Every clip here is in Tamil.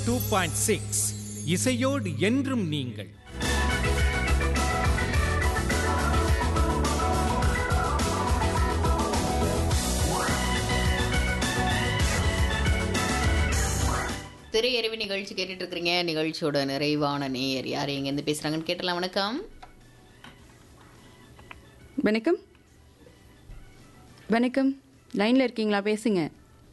டூ பாயிண்ட் சிக்ஸ் இசையோடு என்றும் நீங்கள் திரையறிவு நிகழ்ச்சி கேட்டுட்டு இருக்கிறீங்க நிகழ்ச்சியோட நிறைவான நேயர் யார் எங்கேருந்து பேசுறாங்கன்னு கேட்டலாம் வணக்கம் வணக்கம் வணக்கம் லைனில் இருக்கீங்களா பேசுங்க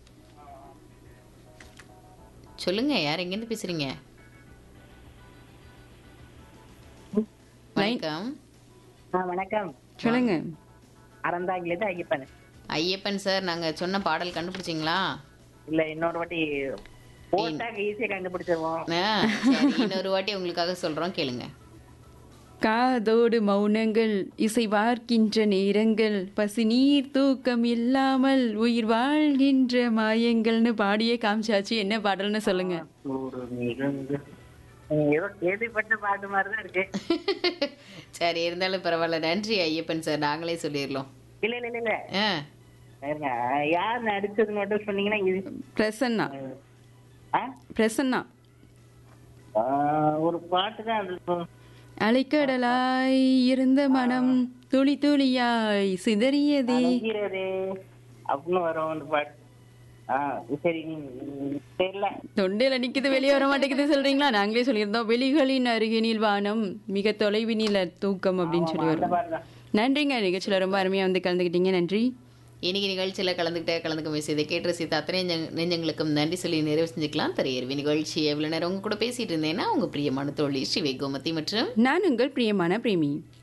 சொல்லுங்க யார் எங்கேருந்து பேசுறீங்க வணக்கம் ஆ வணக்கம் சொல்லுங்க அறந்தாங்கிலேருந்து ஐயப்பன் ஐயப்பன் சார் நாங்க சொன்ன பாடல் கண்டுபிடிச்சிங்களா இல்ல இன்னொரு வாட்டி போட்டாக்க ஈஸியா கண்டுபிடிச்சிருவோம் ஆ, சரி, இன்னொரு வாட்டி உங்களுக்காக சொல்றோம் கேளுங்க காதோடு மௌனங்கள் இசை வார்க்கின்ற நேரங்கள் பசி நீர் தூக்கம் இல்லாமல் உயிர் வாழ்கின்ற மாயங்கள்னு பாடியே காமிச்சாச்சு என்ன பாடல்னு சொல்லுங்க ஒரு மிகுந்து ம், ஏதோ கேள்விப்பட்ட பாட்டு மாதிரி தான் இருக்கு சரி இருந்தாலும் பரவாயில்ல நன்றி ஐயப்பன் சார் நாங்களே சொல்லிடலாம் இல்ல இல்ல இல்ல இல்ல ஆ இருங்க யார் நடிச்சது மட்டும் சொன்னீங்கன்னா இது பிரசன்னா ஆ? பிரசன்னா ஆ, ஒரு பாட்டு தான் அது அலைக்கடலாய் இருந்த மனம் துளி துளியாய் சிதறியதே அழகிறதே அப்படின்னு வரும் அந்த பாட்டு ஆ சரி ம், தெரியல தொண்டையில நிக்குது வெளியே வர மாட்டேங்குது சொல்றீங்களா நாங்களே சொல்லியிருந்தோம் வெளிகளின் அருகினில் வானம் மிக தொலைவினில் தூக்கம் அப்படின்னு சொல்லி அந்த வரும் பாட்டு தான் நன்றிங்க நிகழ்ச்சியில ரொம்ப அருமையா வந்து கலந்துக்கிட்டீங்க நன்றி இன்னைக்கு நிகழ்ச்சியில் கலந்துக்கிட்ட கலந்துக்க பேசியதை கேட்டு ரசித்த அத்தனை நெஞ்ச- நெஞ்சங்களுக்கும் நன்றி சொல்லி நிறைவு செஞ்சுக்கலாம் திரையறிவி நிகழ்ச்சி எவ்வளவு நேரம் உங்க கூட பேசிட்டு இருந்தேன்னா உங்க பிரியமான தோழி ஸ்ரீ கோமதி மற்றும் நான் உங்கள் பிரியமான பிரேமி